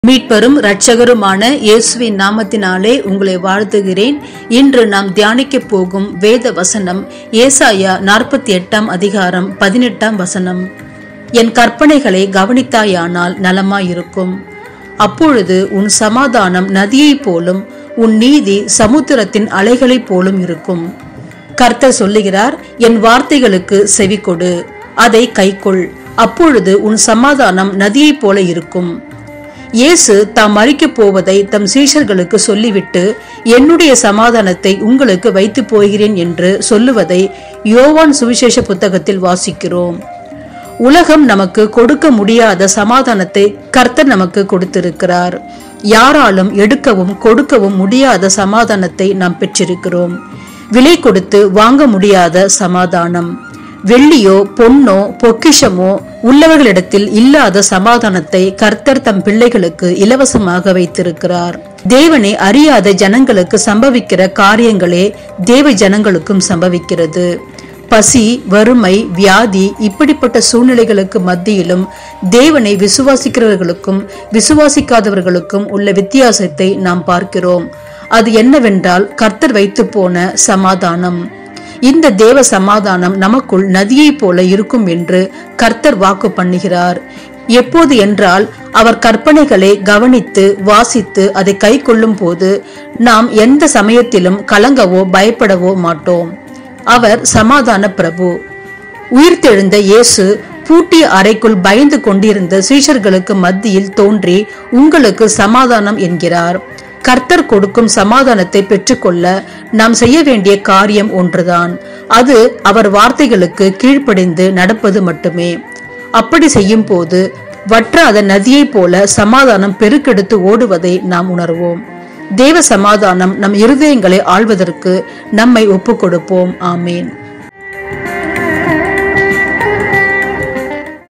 மீட்பரும் இரட்சகருமான இயேசுவின் நாமத்தினாலே உங்களை வாழ்த்துகிறேன் இன்று நாம் தியானிக்க போகும் வேத வசனம் ஏசாயா நாற்பத்தி எட்டாம் அதிகாரம் பதினெட்டாம் வசனம் என் கற்பனைகளை கவனித்தாயானால் நலமாயிருக்கும் அப்பொழுது உன் சமாதானம் நதியைப் போலும் உன் நீதி சமுத்திரத்தின் அலைகளைப் போலும் இருக்கும் கர்த்தர் சொல்லுகிறார் என் வார்த்தைகளுக்கு செவிகொடு அதை கைக்கொள் அப்பொழுது உன் சமாதானம் நதியைப் போல இருக்கும் இயேசு தாம் மறிக்கப் போவதை தம் சீஷர்களுக்கு சொல்லிவிட்டு என்னுடைய சமாதானத்தை உங்களுக்கு வைத்து போகிறேன் என்று சொல்லுவதை யோவான் சுவிசேஷ புத்தகத்தில் வாசிக்கிறோம் உலகம் நமக்கு கொடுக்க முடியாத சமாதானத்தை கர்த்தர் நமக்கு கொடுத்திருக்கிறார் யாராலும் எடுக்கவும் கொடுக்கவும் முடியாத சமாதானத்தை நாம் பெற்றிருக்கிறோம் விலை கொடுத்து வாங்க முடியாத சமாதானம் வெள்ளியோ பொன்னோ பொக்கிஷமோ உள்ளவர்களிடத்தில் இல்லாத சமாதானத்தை கர்த்தர் தம் பிள்ளைகளுக்கு இலவசமாக வைத்திருக்கிறார் தேவனை அறியாத ஜனங்களுக்கு சம்பவிக்கிற காரியங்களே தேவ ஜனங்களுக்கும் சம்பவிக்கிறது பசி வறுமை வியாதி இப்படிப்பட்ட சூழ்நிலைகளுக்கு மத்தியிலும் தேவனை விசுவாசிக்கிறவர்களுக்கும் விசுவாசிக்காதவர்களுக்கும் உள்ள வித்தியாசத்தை நாம் பார்க்கிறோம் அது என்னவென்றால் கர்த்தர் வைத்து போன சமாதானம் இந்த தேவ சமாதானம் நமக்குள் நதியைப் போல இருக்கும் என்று கர்த்தர் வாக்கு பண்ணுகிறார் எப்போது என்றால் அவர் கற்பனைகளை கவனித்து வாசித்து அதை கை கொள்ளும் போது நாம் எந்த சமயத்திலும் கலங்கவோ பயப்படவோ மாட்டோம் அவர் சமாதான பிரபு உயிர்த்தெழுந்த இயேசு பூட்டிய அறைக்குள் பயந்து கொண்டிருந்த சீஷர்களுக்கு மத்தியில் தோன்றி உங்களுக்கு சமாதானம் என்கிறார் கர்த்தர் கொடுக்கும் சமாதானத்தை பெற்றுக்கொள்ள நாம் செய்ய வேண்டிய காரியம் ஒன்றுதான் அது அவர் வார்த்தைகளுக்கு கீழ்ப்படிந்து நடப்பது மட்டுமே அப்படி செய்யும் போது வற்றாத நதியைப் போல சமாதானம் பெருக்கெடுத்து ஓடுவதை நாம் உணர்வோம் தேவ சமாதானம் நம் இருதயங்களை ஆள்வதற்கு நம்மை ஒப்புக் கொடுப்போம் ஆமேன்